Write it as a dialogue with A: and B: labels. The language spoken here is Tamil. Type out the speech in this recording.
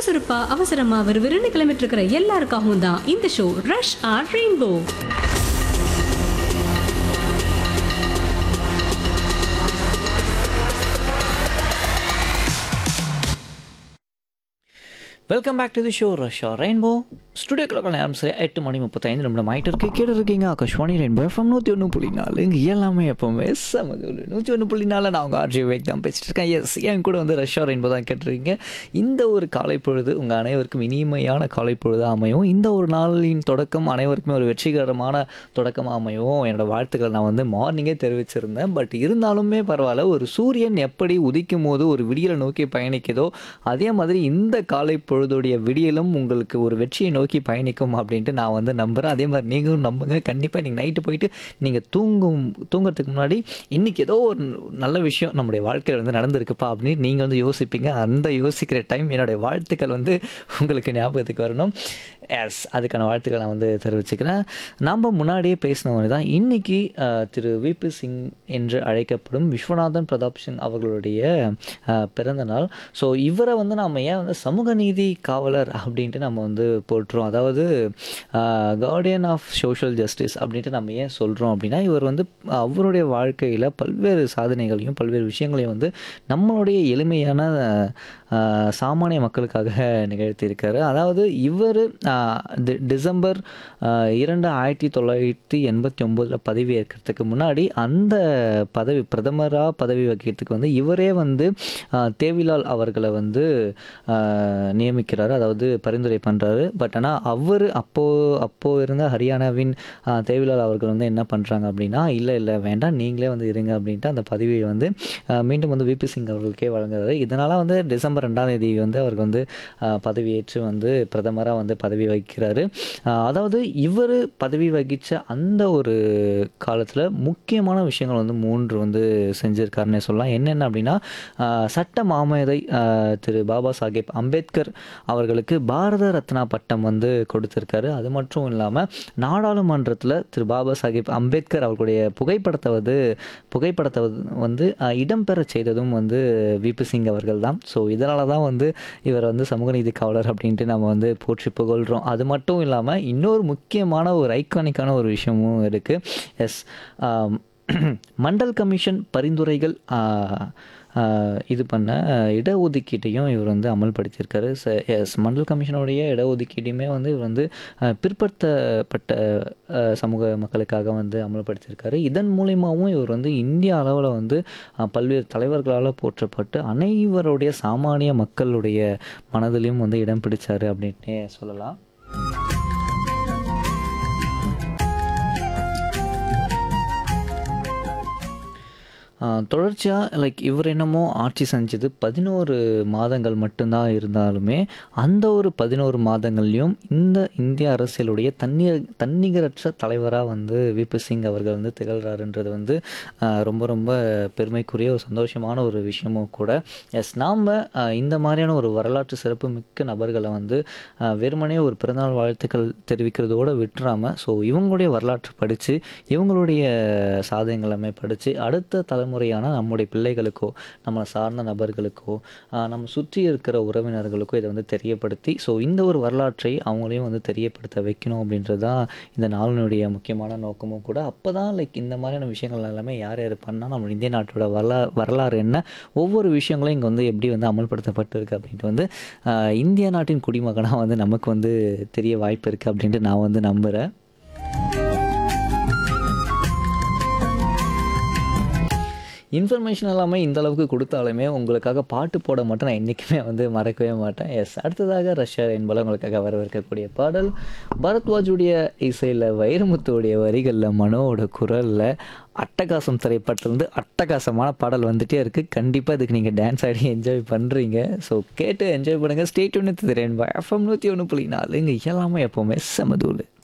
A: சுறுசுறுப்பா அவசரமா விறுவிறுன்னு கிளம்பிட்டு இருக்கிற எல்லாருக்காகவும் தான் இந்த show rush hour Rainbow
B: welcome back to the show ரஷ்யா ரெயின்போ ஸ்டுடியோக்குள்ள நேரம் சரி எட்டு மணி முப்பத்தைந்து நிமிடம் ஆகிட்டு இருக்கு கேட்டு இருக்கீங்க ஆகாஷ்வாணி ரெயின்போ எஃப்எம் நூற்றி ஒன்று புள்ளி நாலு இங்கே எல்லாமே எப்போவுமே சமதூள் நூற்றி ஒன்று புள்ளி நாலு நான் உங்கள் ஆர்ஜி வேக் தான் பேசிட்டு இருக்கேன் எஸ் என் கூட வந்து ரஷ்யா ரெயின்போ தான் கேட்டிருக்கீங்க இந்த ஒரு காலை பொழுது உங்கள் அனைவருக்கும் இனிமையான காலை பொழுது அமையும் இந்த ஒரு நாளின் தொடக்கம் அனைவருக்குமே ஒரு வெற்றிகரமான தொடக்கமாக அமையும் என்னோட வாழ்த்துக்களை நான் வந்து மார்னிங்கே தெரிவிச்சிருந்தேன் பட் இருந்தாலுமே பரவாயில்ல ஒரு சூரியன் எப்படி உதிக்கும் போது ஒரு விடியலை நோக்கி பயணிக்குதோ அதே மாதிரி இந்த காலை பொழுதுடைய விடியலும் உங்களுக்கு ஒரு வெற்றியை நோக்கி பயணிக்கும் அப்படின்ட்டு நான் வந்து நம்புகிறேன் அதே மாதிரி நீங்களும் நம்புங்க கண்டிப்பாக நீங்கள் நைட்டு போயிட்டு நீங்கள் தூங்கும் தூங்குறதுக்கு முன்னாடி இன்றைக்கி ஏதோ ஒரு நல்ல விஷயம் நம்முடைய வாழ்க்கையில் வந்து நடந்திருக்குப்பா அப்படின்னு நீங்கள் வந்து யோசிப்பீங்க அந்த யோசிக்கிற டைம் என்னுடைய வாழ்த்துக்கள் வந்து உங்களுக்கு ஞாபகத்துக்கு வரணும் எஸ் அதுக்கான வாழ்த்துக்களை நான் வந்து தெரிவிச்சுக்கிறேன் நம்ம முன்னாடியே பேசினவங்க தான் இன்றைக்கி திரு விபி சிங் என்று அழைக்கப்படும் விஸ்வநாதன் பிரதாப் சிங் அவர்களுடைய அஹ், பிறந்த நாள் ஸோ இவரை வந்து நாம் ஏன் வந்து சமூக நீதி காவலர் அப்படின்ட்டு நம்ம வந்து போட்டுறோம் அதாவது கார்டியன் ஆஃப் சோஷியல் ஜஸ்டிஸ் அப்படின்ட்டு நம்ம ஏன் சொல்கிறோம் அப்படின்னா இவர் வந்து அவருடைய வாழ்க்கையில் பல்வேறு சாதனைகளையும் பல்வேறு விஷயங்களையும் வந்து நம்மளுடைய எளிமையான அஹ், சாமானிய மக்களுக்காக நிகழ்த்தியிருக்காரு அதாவது இவர் டிசம்பர் அஹ், இரண்டு ஆயிரத்தி தொள்ளாயிரத்தி எண்பத்தி ஒம்போதில் பதவி ஏற்கிறதுக்கு முன்னாடி அந்த பதவி பிரதமராக பதவி வகிக்கிறதுக்கு வந்து இவரே வந்து அஹ், தேவிலால் அவர்களை வந்து அஹ், நியமிக்கிறாரு அதாவது பரிந்துரை பண்ணுறாரு பட் ஆனால் அவர் அப்போ அப்போ இருந்த ஹரியானாவின் அஹ், தேவிலால் அவர்கள் வந்து என்ன பண்ணுறாங்க அப்படின்னா இல்லை இல்லை வேண்டாம் நீங்களே வந்து இருங்க அப்படின்ட்டு அந்த பதவியை வந்து அஹ், மீண்டும் வந்து விபி சிங் அவர்களுக்கே வழங்குறாரு இதனால் வந்து டிசம்பர் ரெண்டாம் தேதி வந்து அவருக்கு வந்து அஹ், பதவியேற்று வந்து பிரதமராக வந்து பதவி வகிக்கிறாரு அஹ், அதாவது இவர் பதவி வகித்த அந்த ஒரு காலத்தில் முக்கியமான விஷயங்கள் வந்து மூன்று வந்து செஞ்சுருக்காருன்னே சொல்லலாம் என்னென்ன அப்படின்னா அஹ், சட்ட மாமேதை அஹ், திரு பாபா சாஹேப் அம்பேத்கர் அவர்களுக்கு பாரத ரத்னா பட்டம் வந்து கொடுத்துருக்காரு அது மட்டும் இல்லாமல் நாடாளுமன்றத்தில் திரு பாபா சாஹேப் அம்பேத்கர் அவர்களுடைய புகைப்படத்தை வந்து புகைப்படத்தை வந்து- வந்து அஹ், இடம்பெற செய்ததும் வந்து விபி சிங் அவர்கள் தான் ஸோ இதனால தான் வந்து இவர் வந்து சமூக நீதி காவலர் அப்படின்ட்டு நம்ம வந்து போற்றி புகழ்கிறோம் அது மட்டும் இல்லாமல் இன்னொரு முக்கியமான ஒரு ஐகானிக்கான ஒரு விஷயமும் இருக்குது எஸ் மண்டல் கமிஷன் பரிந்துரைகள் ஆஹ், ஆஹ், இது பண்ண ஆஹ், இடஒதுக்கீட்டையும் இவர் வந்து அமல்படுத்தியிருக்காரு எஸ் மண்டல் கமிஷனுடைய இடஒதுக்கீட்டையுமே வந்து இவர் வந்து ஆஹ், பிற்படுத்தப்பட்ட ஆஹ், சமூக மக்களுக்காக வந்து அமல்படுத்தியிருக்காரு இதன் மூலியமாகவும் இவர் வந்து இந்திய அளவில் வந்து ஆஹ், பல்வேறு தலைவர்களால் போற்றப்பட்டு அனைவருடைய சாமானிய மக்களுடைய மனதிலையும் வந்து இடம் பிடிச்சாரு அப்படின்னே சொல்லலாம் தொடர்ச்சியாக லைக் இவர் என்னமோ ஆட்சி செஞ்சது பதினோரு மாதங்கள் மட்டும்தான் இருந்தாலுமே அந்த ஒரு பதினோரு மாதங்கள்லையும் இந்த இந்திய அரசியலுடைய தண்ணீர் தன்னிகரற்ற தலைவராக வந்து விபி சிங் அவர்கள் வந்து திகழ்கிறாருன்றது வந்து ஆஹ், ரொம்ப ரொம்ப பெருமைக்குரிய ஒரு சந்தோஷமான ஒரு விஷயமும் கூட எஸ் நாம் இந்த மாதிரியான ஒரு வரலாற்று சிறப்பு மிக்க நபர்களை வந்து ஆஹ், வெறுமனே ஒரு பிறந்தநாள் வாழ்த்துக்கள் தெரிவிக்கிறதோடு விட்டுறாமல் ஸோ இவங்களுடைய வரலாற்று படித்து இவங்களுடைய சாதனைகள் எல்லாமே படித்து அடுத்த தலைமுறையான நம்முடைய பிள்ளைகளுக்கோ நம்மளை சார்ந்த நபர்களுக்கோ ஆஹ், நம்ம சுற்றி இருக்கிற உறவினர்களுக்கோ இதை வந்து தெரியப்படுத்தி ஸோ இந்த ஒரு வரலாற்றை அவங்களையும் வந்து தெரியப்படுத்த வைக்கணும் அப்படின்றது தான் இந்த நாளினுடைய முக்கியமான நோக்கமும் கூட அப்போ தான் லைக் இந்த மாதிரியான விஷயங்கள் எல்லாமே யார் யார் பண்ணால் நம்ம இந்திய நாட்டோட வரலா வரலாறு என்ன ஒவ்வொரு விஷயங்களும் இங்கே வந்து எப்படி வந்து அமல்படுத்தப்பட்டிருக்கு அப்படின்ட்டு வந்து ஆஹ், இந்திய நாட்டின் குடிமகனாக வந்து நமக்கு வந்து தெரிய வாய்ப்பு இருக்குது அப்படின்ட்டு நான் வந்து நம்புகிறேன் இன்ஃபர்மேஷன் எல்லாமே இந்த அளவுக்கு கொடுத்தாலுமே உங்களுக்காக பாட்டு போட மட்டும் நான் என்றைக்குமே வந்து மறக்கவே மாட்டேன் எஸ் அடுத்ததாக ரஷ்யா என்பது உங்களுக்காக வரவேற்கக்கூடிய பாடல் பரத்வாஜுடைய இசையில் வைரமுத்துடைய வரிகளில் மனோவோட குரலில் அட்டகாசம் திரைப்படத்துலேருந்து அட்டகாசமான பாடல் வந்துட்டே இருக்குது கண்டிப்பாக இதுக்கு நீங்கள் டான்ஸ் ஆடி என்ஜாய் பண்ணுறீங்க ஸோ கேட்டு என்ஜாய் பண்ணுங்கள் ஸ்டேட் ஒன்று திறன் எஃப்எம் நூற்றி ஒன்று புள்ளி நாலு இங்கே எல்லாமே எப்போவுமே செமதூள்